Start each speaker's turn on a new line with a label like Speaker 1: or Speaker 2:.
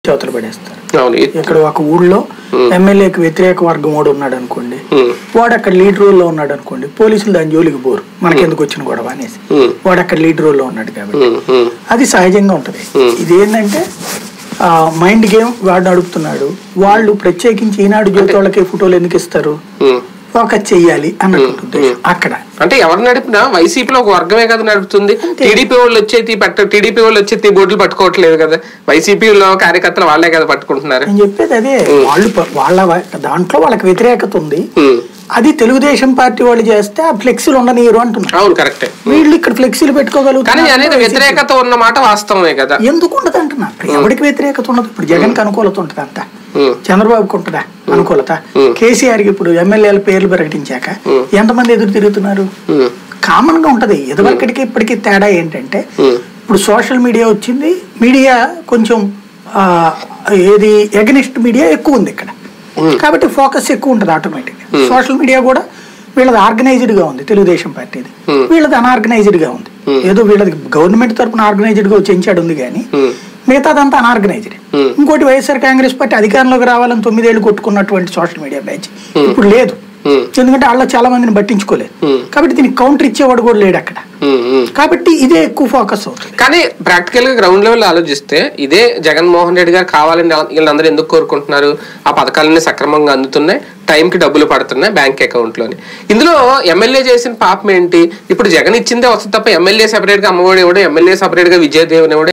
Speaker 1: చేతుల పడేస్తారు
Speaker 2: అవును ఇ-
Speaker 1: ఇక్కడ ఒక ఊళ్ళో ఎమ్మెల్యేకి వ్యతిరేక వర్గం వాడు ఉన్నాడు అనుకోండి
Speaker 2: ఉమ్,
Speaker 1: వాడు అక్కడ లీడ్ రోల్లో ఉన్నాడు అనుకోండి పోలీసులు దాని జోలికి పోరు మనకెందుకు వచ్చిన గొడవ అనేసి
Speaker 2: ఉమ్,
Speaker 1: వాడు అక్కడ లీడ్ రోల్లో ఉన్నాడు కాబట్టి
Speaker 2: ఉమ్, ఉమ్,
Speaker 1: అది సహజంగా ఉంటది
Speaker 2: Hmm.
Speaker 1: ఇది ఏంటంటే మైండ్ గేమ్ వాడు నడుపుతున్నాడు వాళ్ళు ప్రత్యేకించి ఈనాడు జ్యోతి వాళ్ళకి ఫోటోలు ఎందుకు ఇస్తారు
Speaker 2: ఉమ్.
Speaker 1: ఫోకస్ చెయ్యాలి అన్నట్టు ఉద్దేశం అక్కడ
Speaker 2: అంటే ఎవరు నడిపినా వైసీపీలో ఒక వర్గమే కదా నడుపుతుంది టీడీపీ వాళ్ళు వచ్చేది పట్ట టీడీపీ వాళ్ళు వచ్చేది బోర్డులు పట్టుకోవట్లేదు కదా వైసీపీలో కార్యకర్తలు వాళ్ళే కదా పట్టుకుంటున్నారు
Speaker 1: నేను చెప్పేది అదే వాళ్ళు ప- వాళ్ళ వ- దాంట్లో వాళ్ళకి వ్యతిరేకత ఉంది
Speaker 2: ఉమ్,
Speaker 1: అది తెలుగుదేశం పార్టీ వాళ్ళు చేస్తే ఆ ఫ్లెక్సీలు ఉండనీయరు అంటున్నారు
Speaker 2: అవును కరెక్టే
Speaker 1: వీళ్ళు ఇక్కడ ఫ్లెక్సీలు
Speaker 2: కానీ
Speaker 1: పెట్టుకోగలుగుతారు
Speaker 2: అనేది వ్యతిరేకత ఉన్న మాట వాస్తవమే కదా
Speaker 1: ఎందుకు ఉండదు అంటున్నా ఇప్పుడు ఎవరికి వ్యతిరేకత ఉండదు ఇప్పుడు జగన్ కి అనుకూలత ఉంటుంది అంత
Speaker 2: ఉమ్,
Speaker 1: చంద్రబాబుకి ఉంటుందా అనుకూలత కేసీఆర్ కి ఇప్పుడు ఎమ్మెల్యేల పేర్లు ప్రకటించాక ఎంతమంది ఎదురు తిరుగుతున్నారు
Speaker 2: ఉమ్,
Speaker 1: కామన్ గా ఉంటది ఇదివరకటికి ఇప్పటికి తేడా ఏంటంటే
Speaker 2: ఉమ్,
Speaker 1: ఇప్పుడు సోషల్ మీడియా వచ్చింది మీడియా కొంచెం ఆ, ఏది ఎగనిస్ట్ మీడియా ఎక్కువ ఉంది ఇక్కడ కాబట్టి ఫోకస్ ఎక్కువ ఉంటుంది ఆటోమేటిక్ సోషల్ మీడియా కూడా వీళ్ళది ఆర్గనైజ్డ్ గా ఉంది తెలుగుదేశం పార్టీది
Speaker 2: Hmm.
Speaker 1: వీళ్ళది అనార్గనైజ్డ్ గా ఉంది ఏదో వీళ్ళది గవర్నమెంట్ తరపున ఆర్గనైజ్డ్ గా చెంచాడు ఉంది కానీ
Speaker 2: ఉమ్,
Speaker 1: మిగతాదంతా అనార్గనైజ్డ్
Speaker 2: Hmm.
Speaker 1: ఇంకోటి వైఎస్ఆర్ కాంగ్రెస్ పార్టీ అధికారంలోకి రావాలని తొమ్మిదేళ్లు కొట్టుకున్నటువంటి సోషల్ మీడియా బ్యాచ్ ఇప్పుడు లేదు
Speaker 2: ఉమ్,
Speaker 1: ఎందుకంటే వాళ్ళ చాలా మందిని పట్టించుకోలేదు
Speaker 2: Hmm.
Speaker 1: కాబట్టి దీనికి కౌంటర్ ఇచ్చేవాడు కూడా లేడు అక్కడ
Speaker 2: ఉమ్, ఉమ్.
Speaker 1: కాబట్టి ఇదే ఎక్కువ ఫోకస్ అవుతుంది
Speaker 2: కానీ ప్రాక్టికల్ గా గ్రౌండ్ లెవెల్ ఆలోచిస్తే ఇదే జగన్మోహన్ రెడ్డి గారు కావాలని వీళ్ళందరూ ఎందుకు కోరుకుంటున్నారు ఆ పథకాలన్నీ సక్రమంగా అందుతున్నాయి టైంకి డబ్బులు పడుతున్నాయి బ్యాంక్ అకౌంట్ లోని ఇందులో ఎమ్మెల్యే చేసిన పాపం ఏంటి ఇప్పుడు జగన్ ఇచ్చిందే వస్తుంది తప్ప ఎమ్మెల్యే సెపరేట్ గా అమ్మఒడి ఇవ్వడం ఎమ్మెల్యే సెపరేట్ గా విజయదేవన్ ఇవ్వడం